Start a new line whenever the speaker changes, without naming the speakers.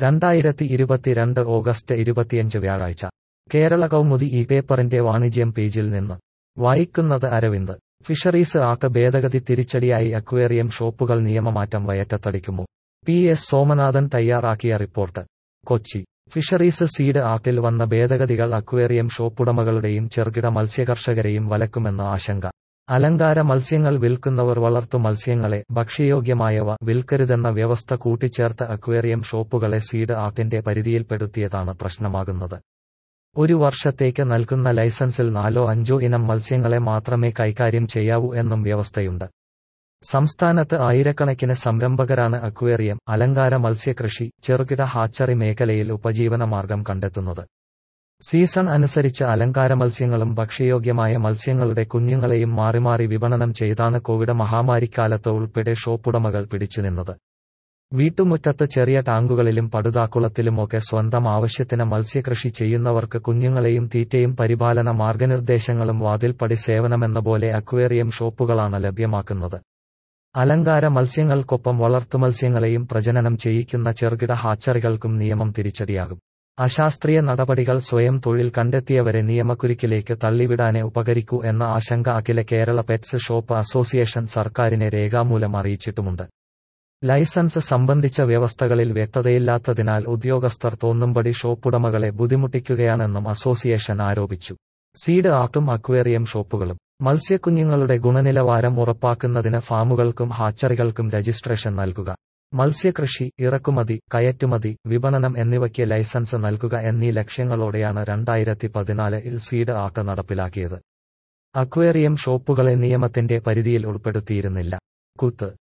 രണ്ടായിരത്തി ഇരുപത്തിരണ്ട് ഓഗസ്റ്റ് ഇരുപത്തിയഞ്ച് വ്യാഴാഴ്ച കേരള കൗമുദി ഈ പേപ്പറിന്റെ വാണിജ്യം പേജിൽ നിന്ന് വായിക്കുന്നത് അരവിന്ദ് ഫിഷറീസ് ആക്ട് ഭേദഗതി തിരിച്ചടിയായി അക്വേറിയം ഷോപ്പുകൾ നിയമമാറ്റം വയറ്റത്തടിക്കുമോ പി എസ് സോമനാഥൻ തയ്യാറാക്കിയ റിപ്പോർട്ട് കൊച്ചി ഫിഷറീസ് സീഡ് ആക്ടിൽ വന്ന ഭേദഗതികൾ അക്വേറിയം ഷോപ്പുടമകളുടെയും ചെറുകിട മത്സ്യകർഷകരെയും വലക്കുമെന്ന ആശങ്ക അലങ്കാര മത്സ്യങ്ങൾ വിൽക്കുന്നവർ വളർത്തു മത്സ്യങ്ങളെ ഭക്ഷ്യയോഗ്യമായവ വിൽക്കരുതെന്ന വ്യവസ്ഥ കൂട്ടിച്ചേർത്ത് അക്വേറിയം ഷോപ്പുകളെ സീഡ് ആക്ടിന്റെ പരിധിയിൽപ്പെടുത്തിയതാണ് പ്രശ്നമാകുന്നത് ഒരു വർഷത്തേക്ക് നൽകുന്ന ലൈസൻസിൽ നാലോ അഞ്ചോ ഇനം മത്സ്യങ്ങളെ മാത്രമേ കൈകാര്യം ചെയ്യാവൂ എന്നും വ്യവസ്ഥയുണ്ട് സംസ്ഥാനത്ത് ആയിരക്കണക്കിന് സംരംഭകരാണ് അക്വേറിയം അലങ്കാര മത്സ്യകൃഷി ചെറുകിട ഹാച്ചറി മേഖലയിൽ ഉപജീവനമാർഗം കണ്ടെത്തുന്നത് സീസൺ അനുസരിച്ച് അലങ്കാര മത്സ്യങ്ങളും ഭക്ഷ്യയോഗ്യമായ മത്സ്യങ്ങളുടെ കുഞ്ഞുങ്ങളെയും മാറി മാറി വിപണനം ചെയ്താണ് കോവിഡ് മഹാമാരിക്കാലത്ത് ഉൾപ്പെടെ ഷോപ്പുടമകൾ പിടിച്ചുനിന്നത് വീട്ടുമുറ്റത്ത് ചെറിയ ടാങ്കുകളിലും പടുതാക്കുളത്തിലുമൊക്കെ സ്വന്തം ആവശ്യത്തിന് മത്സ്യകൃഷി ചെയ്യുന്നവർക്ക് കുഞ്ഞുങ്ങളെയും തീറ്റയും പരിപാലന മാർഗനിർദ്ദേശങ്ങളും വാതിൽപ്പടി സേവനമെന്ന പോലെ അക്വേറിയം ഷോപ്പുകളാണ് ലഭ്യമാക്കുന്നത് അലങ്കാര മത്സ്യങ്ങൾക്കൊപ്പം വളർത്തുമത്സ്യങ്ങളെയും പ്രജനനം ചെയ്യിക്കുന്ന ചെറുകിട ഹാച്ചറികൾക്കും നിയമം തിരിച്ചടിയാകും അശാസ്ത്രീയ നടപടികൾ സ്വയം തൊഴിൽ കണ്ടെത്തിയവരെ നിയമക്കുരുക്കിലേക്ക് തള്ളിവിടാനേ ഉപകരിക്കൂ എന്ന ആശങ്ക അഖില കേരള പെറ്റ്സ് ഷോപ്പ് അസോസിയേഷൻ സർക്കാരിനെ രേഖാമൂലം അറിയിച്ചിട്ടുമുണ്ട് ലൈസൻസ് സംബന്ധിച്ച വ്യവസ്ഥകളിൽ വ്യക്തതയില്ലാത്തതിനാൽ ഉദ്യോഗസ്ഥർ തോന്നുംപടി ഷോപ്പുടമകളെ ബുദ്ധിമുട്ടിക്കുകയാണെന്നും അസോസിയേഷൻ ആരോപിച്ചു സീഡ് ആക്ടും അക്വേറിയം ഷോപ്പുകളും മത്സ്യക്കുഞ്ഞുങ്ങളുടെ ഗുണനിലവാരം ഉറപ്പാക്കുന്നതിന് ഫാമുകൾക്കും ഹാച്ചറികൾക്കും രജിസ്ട്രേഷൻ നൽകുക മത്സ്യകൃഷി ഇറക്കുമതി കയറ്റുമതി വിപണനം എന്നിവയ്ക്ക് ലൈസൻസ് നൽകുക എന്നീ ലക്ഷ്യങ്ങളോടെയാണ് രണ്ടായിരത്തി പതിനാലിൽ സീഡ് ആക്ട് നടപ്പിലാക്കിയത് അക്വേറിയം ഷോപ്പുകളെ നിയമത്തിന്റെ പരിധിയിൽ ഉൾപ്പെടുത്തിയിരുന്നില്ല കുത്ത്